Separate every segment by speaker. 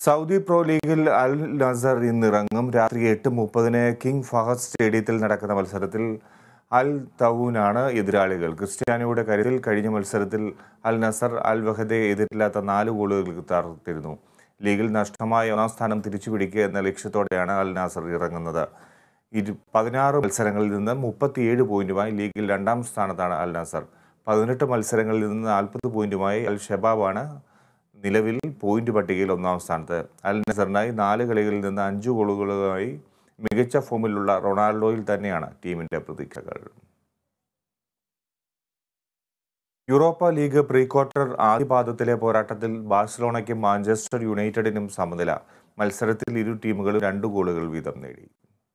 Speaker 1: Saudi pro ലീഗിൽ അൽ നസർ ഇന്നിറങ്ങും രാത്രി എട്ട് മുപ്പതിന് കിങ് ഫഹദ് സ്റ്റേഡിയത്തിൽ നടക്കുന്ന മത്സരത്തിൽ അൽ തവൂനാണ് എതിരാളികൾ ക്രിസ്ത്യാനോയുടെ കരുത്തിൽ കഴിഞ്ഞ മത്സരത്തിൽ അൽ നസർ അൽ വഹദയെ എതിരില്ലാത്ത നാല് ഗോളുകൾക്ക് തകർത്തിരുന്നു ലീഗിൽ നഷ്ടമായ ഒന്നാം സ്ഥാനം തിരിച്ചുപിടിക്കുക എന്ന ലക്ഷ്യത്തോടെയാണ് അൽ നാസർ ഇറങ്ങുന്നത് ഇരു പതിനാറ് മത്സരങ്ങളിൽ നിന്ന് മുപ്പത്തിയേഴ് പോയിന്റുമായി ലീഗിൽ രണ്ടാം സ്ഥാനത്താണ് അൽ നാസർ പതിനെട്ട് മത്സരങ്ങളിൽ നിന്ന് നാൽപ്പത് പോയിന്റുമായി അൽ ഷബാബാണ് നിലവിൽ പോയിന്റ് പട്ടികയിൽ ഒന്നാം സ്ഥാനത്ത് അൽ നസറിനായി നാല് കളികളിൽ നിന്ന് അഞ്ച് ഗോളുകളുമായി മികച്ച ഫോമിലുള്ള റൊണാൾഡോയിൽ തന്നെയാണ് ടീമിന്റെ പ്രതീക്ഷകൾ യൂറോപ്പ ലീഗ് പ്രീ ക്വാർട്ടർ ആദ്യ പാദത്തിലെ പോരാട്ടത്തിൽ ബാഴ്സലോണയ്ക്കും മാഞ്ചസ്റ്റർ യുണൈറ്റഡിനും സമനില മത്സരത്തിൽ ഇരു ടീമുകളും രണ്ട് ഗോളുകൾ വീതം നേടി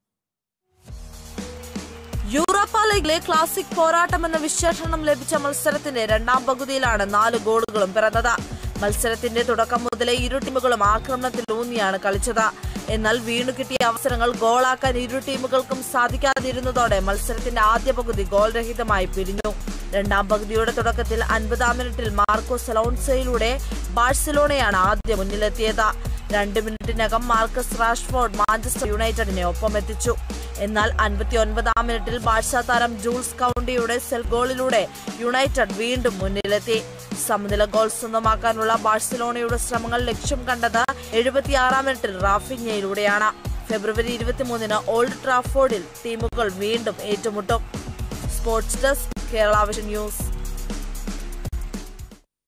Speaker 2: യൂറോപ്പ ലീഗിലെ ക്ലാസിക് പോരാട്ടം എന്ന വിശേഷണം ലഭിച്ച മത്സരത്തിന്റെ രണ്ടാം പകുതിയിലാണ് നാല് ഗോളുകളും പിറന്നത് മത്സരത്തിന്റെ തുടക്കം മുതലേ ഇരു ടീമുകളും ആക്രമണത്തിൽ ഊന്നിയാണ് കളിച്ചത് എന്നാൽ വീണു കിട്ടിയ അവസരങ്ങൾ ഗോളാക്കാൻ ഇരു ടീമുകൾക്കും സാധിക്കാതിരുന്നതോടെ മത്സരത്തിന്റെ ആദ്യ പകുതി ഗോൾ രഹിതമായി പിരിഞ്ഞു രണ്ടാം പകുതിയുടെ തുടക്കത്തിൽ അൻപതാം മിനിറ്റിൽ മാർക്കോസ് അലോൺസയിലൂടെ ബാഴ്സലോണയാണ് ആദ്യം മുന്നിലെത്തിയത് രണ്ട് മിനിറ്റിനകം മാർക്കസ് റാഷ്ഫോർഡ് മാഞ്ചസ്റ്റർ യുണൈറ്റഡിനെ ഒപ്പമെത്തിച്ചു എന്നാൽ അൻപത്തി ഒൻപതാം മിനിറ്റിൽ ബാഴ്സ താരം ജൂൾസ് കൗണ്ടിയുടെ സെൽ ഗോളിലൂടെ യുണൈറ്റഡ് വീണ്ടും മുന്നിലെത്തി സമനില ഗോൾ സ്വന്തമാക്കാനുള്ള ബാഴ്സലോണയുടെ ശ്രമങ്ങൾ ലക്ഷ്യം കണ്ടത് എഴുപത്തിയാറാം മിനിറ്റിൽ റാഫിഞ്ഞയിലൂടെയാണ് ഫെബ്രുവരി ഇരുപത്തിമൂന്നിന് ഓൾഡ് ട്രാഫോർഡിൽ ടീമുകൾ വീണ്ടും ഏറ്റുമുട്ടും sports desk Kerala vision news